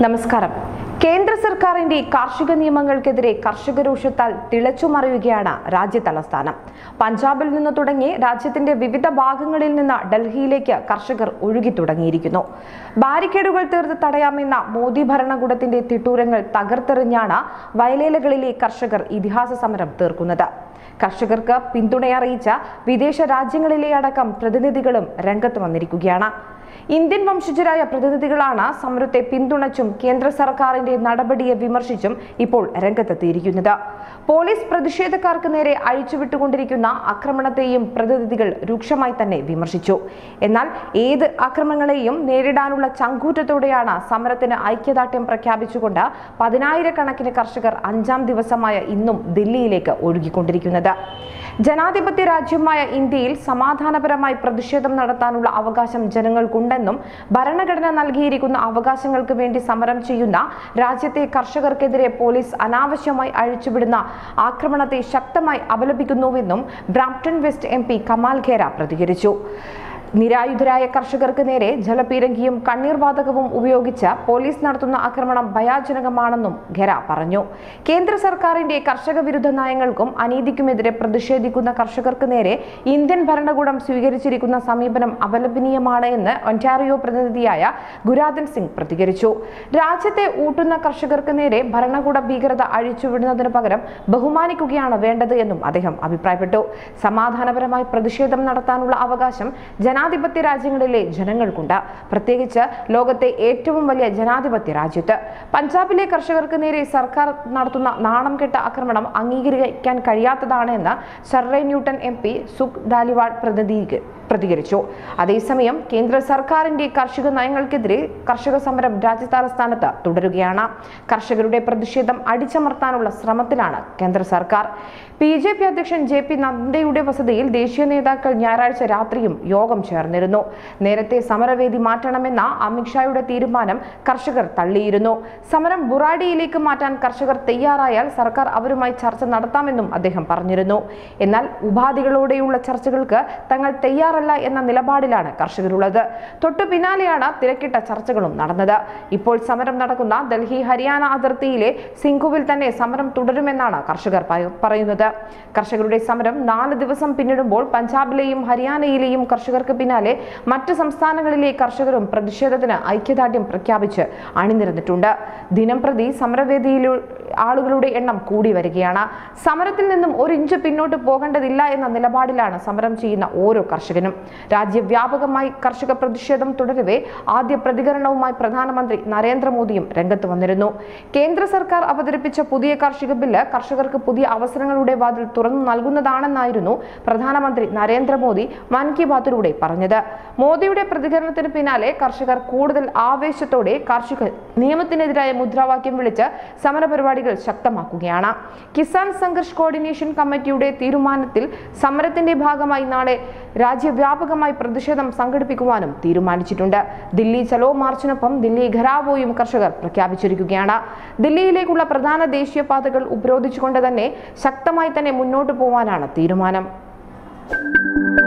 നമസ്കാരം കേന്ദ്ര സർക്കാരിന്റെ കാർഷിക നിയമങ്ങൾക്കെതിരെ കർഷക രോഷത്താൽ തിളച്ചുമറിയുകയാണ് രാജ്യ തലസ്ഥാനം പഞ്ചാബിൽ നിന്ന് തുടങ്ങി രാജ്യത്തിന്റെ വിവിധ ഭാഗങ്ങളിൽ നിന്ന് ഡൽഹിയിലേക്ക് കർഷകർ ഒഴുകി തുടങ്ങിയിരിക്കുന്നു ബാരിക്കേഡുകൾ തീർത്ത് തടയാമെന്ന മോദി ഭരണകൂടത്തിന്റെ തിട്ടൂരങ്ങൾ തകർത്തെറിഞ്ഞാണ് വയലേലകളിലെ കർഷകർ ഇതിഹാസ സമരം തീർക്കുന്നത് കർഷകർക്ക് പിന്തുണയറിയിച്ച വിദേശ രാജ്യങ്ങളിലെ അടക്കം പ്രതിനിധികളും രംഗത്ത് വന്നിരിക്കുകയാണ് ഇന്ത്യൻ വംശജരായ പ്രതിനിധികളാണ് സമരത്തെ പിന്തുണച്ചും കേന്ദ്ര സർക്കാരിന്റെ നടപടിയെ വിമർശിച്ചും ഇപ്പോൾ രംഗത്തെത്തിയിരിക്കുന്നത് പോലീസ് പ്രതിഷേധക്കാർക്ക് നേരെ അഴിച്ചുവിട്ടുകൊണ്ടിരിക്കുന്ന ആക്രമണത്തെയും പ്രതിനിധികൾ രൂക്ഷമായി തന്നെ വിമർശിച്ചു എന്നാൽ ഏത് ആക്രമണങ്ങളെയും നേരിടാനുള്ള ചങ്കൂറ്റത്തോടെയാണ് സമരത്തിന് ഐക്യദാർഢ്യം പ്രഖ്യാപിച്ചുകൊണ്ട് പതിനായിരക്കണക്കിന് കർഷകർ അഞ്ചാം ദിവസമായ ഇന്നും ദില്ലിയിലേക്ക് ഒഴുകിക്കൊണ്ടിരിക്കുന്നത് ജനാധിപത്യ രാജ്യമായ ഇന്ത്യയിൽ സമാധാനപരമായി പ്രതിഷേധം നടത്താനുള്ള അവകാശം ജനങ്ങൾക്കുണ്ടെന്നും ഭരണഘടന നൽകിയിരിക്കുന്ന അവകാശങ്ങൾക്ക് വേണ്ടി സമരം ചെയ്യുന്ന രാജ്യത്തെ കർഷകർക്കെതിരെ പോലീസ് അനാവശ്യമായി അഴിച്ചുവിടുന്ന ആക്രമണത്തെ ശക്തമായി അപലപിക്കുന്നുവെന്നും Brampton West M P Kamal Khera പ്രതികരിച്ചു നിരായുധരായ കർഷകർക്ക് നേരെ ജലപീരങ്കിയും കണ്ണീർവാതകവും ഉപയോഗിച്ച് പോലീസ് നടത്തുന്ന ആക്രമണം ഭയാജനകമാണെന്നും ഖെര പറഞ്ഞു കേന്ദ്ര സർക്കാരിന്റെ കർഷക വിരുദ്ധ നയങ്ങൾക്കും അനീതിക്കുമെതിരെ പ്രതിഷേധിക്കുന്ന കർഷകർക്ക് നേരെ ഇന്ത്യൻ ഭരണകൂടം സ്വീകരിച്ചിരിക്കുന്ന സമീപനം അപലപനീയമാണ് എന്ന് ഒൻറ്റാറിയോ പ്രതിനിധിയായ ഗുരാദൻ സിംഗ് പ്രതികരിച്ചു രാജ്യത്തെ ഊട്ടുന്ന കർഷകർക്ക് നേരെ ഭരണകൂട ഭീകരത അഴിച്ചുവിടുന്നതിന് പകരം ബഹുമാനിക്കുകയാണ് വേണ്ടത് എന്നും അദ്ദേഹം അഭിപ്രായപ്പെട്ടു സമാധാനപരമായി പ്രതിഷേധം നടത്താനുള്ള അവകാശം ജനാധിപത്യ രാജ്യങ്ങളിലെ ജനങ്ങൾക്കുണ്ട് പ്രത്യേകിച്ച് ലോകത്തെ ഏറ്റവും വലിയ ജനാധിപത്യ രാജ്യത്ത് പഞ്ചാബിലെ കർഷകർക്ക് നേരെ സർക്കാർ നടത്തുന്ന നാണം കെട്ട ആക്രമണം അംഗീകരിക്കാൻ കഴിയാത്തതാണ് എന്ന് Surrey Newton M P Sukh Dhaliwal പ്രതിനിധി പ്രതികരിച്ചു അതേസമയം കേന്ദ്ര സർക്കാരിന്റെ കാർഷിക നയങ്ങൾക്കെതിരെ കർഷക സമരം രാജ്യ തലസ്ഥാനത്ത് തുടരുകയാണ് കർഷകരുടെ പ്രതിഷേധം അടിച്ചമർത്താനുള്ള ശ്രമത്തിലാണ് കേന്ദ്ര സർക്കാർ പി ജെ പി അധ്യക്ഷൻ ജെ പി നദ്ദയുടെ വസതിയിൽ ദേശീയ നേതാക്കൾ ഞായറാഴ്ച രാത്രിയും യോഗം ചേർന്നിരുന്നു നേരത്തെ സമരവേദി മാറ്റണമെന്ന അമിത്ഷായുടെ തീരുമാനം കർഷകർ തള്ളിയിരുന്നു സമരം ബുറാഡിയിലേക്ക് മാറ്റാൻ കർഷകർ തയ്യാറായാൽ സർക്കാർ അവരുമായി ചർച്ച നടത്താമെന്നും അദ്ദേഹം പറഞ്ഞിരുന്നു എന്നാൽ ഉപാധികളോടെയുള്ള ചർച്ചകൾക്ക് തങ്ങൾ തയ്യാറല്ല എന്ന നിലപാടിലാണ് കർഷകരുള്ളത് തൊട്ടു പിന്നാലെയാണ് തിരക്കിട്ട ചർച്ചകളും നടന്നത് ഇപ്പോൾ സമരം നടക്കുന്ന ഡൽഹി ഹരിയാന അതിർത്തിയിലെ സിംഘുവിൽ തന്നെ സമരം തുടരുമെന്നാണ് കർഷകർ പയ- പറയുന്നത് കർഷകരുടെ സമരം നാല് ദിവസം പിന്നിടുമ്പോൾ പഞ്ചാബിലെയും ഹരിയാനയിലെയും കർഷകർക്ക് പിന്നാലെ മറ്റ് സംസ്ഥാനങ്ങളിലെ കർഷകരും പ്രതിഷേധത്തിന് ഐക്യദാർഢ്യം പ്രഖ്യാപിച്ച് അണിനിരന്നിട്ടുണ്ട് ദിനം പ്രതി സമരവേദിയിലെ ആളുകളുടെ എണ്ണം കൂടി വരികയാണ് സമരത്തിൽ നിന്നും ഒരു ഇഞ്ച് പിന്നോട്ട് പോകേണ്ടതില്ല എന്ന നിലപാടിലാണ് സമരം ചെയ്യുന്ന ഓരോ കർഷകനും രാജ്യവ്യാപകമായി കർഷക പ്രതിഷേധം തുടരവേ ആദ്യ പ്രതികരണവുമായി പ്രധാനമന്ത്രി നരേന്ദ്രമോദിയും രംഗത്ത് വന്നിരുന്നു കേന്ദ്ര സർക്കാർ അവതരിപ്പിച്ച പുതിയ കാർഷിക ബില്ല് കർഷകർക്ക് പുതിയ അവസരങ്ങളുടെ വാതിൽ തുറന്നു നൽകുന്നതാണെന്നായിരുന്നു പ്രധാനമന്ത്രി നരേന്ദ്രമോദി മൻ കി ബാത്തിലൂടെ പറഞ്ഞത് മോദിയുടെ പ്രതികരണത്തിന് പിന്നാലെ കർഷകർ കൂടുതൽ ആവേശത്തോടെ കാർഷിക നിയമത്തിനെതിരായ മുദ്രാവാക്യം വിളിച്ച് സമരപരിപാടികൾ ശക്തമാക്കുകയാണ് കിസാൻ സംഘർഷ് കോർഡിനേഷൻ കമ്മിറ്റിയുടെ തീരുമാനത്തിൽ സമരത്തിന്റെ ഭാഗമായി നാളെ രാജ്യവ്യാപകമായി പ്രതിഷേധം സംഘടിപ്പിക്കുവാനും തീരുമാനിച്ചിട്ടുണ്ട് ദില്ലി ചലോ മാർച്ചിനൊപ്പം ദില്ലി ഘരാവോയും കർഷകർ പ്രഖ്യാപിച്ചിരിക്കുകയാണ് ദില്ലിയിലേക്കുള്ള പ്രധാന ദേശീയപാതകൾ ഉപരോധിച്ചുകൊണ്ട് തന്നെ ശക്തമായി തന്നെ മുന്നോട്ട് പോകാനാണ് തീരുമാനം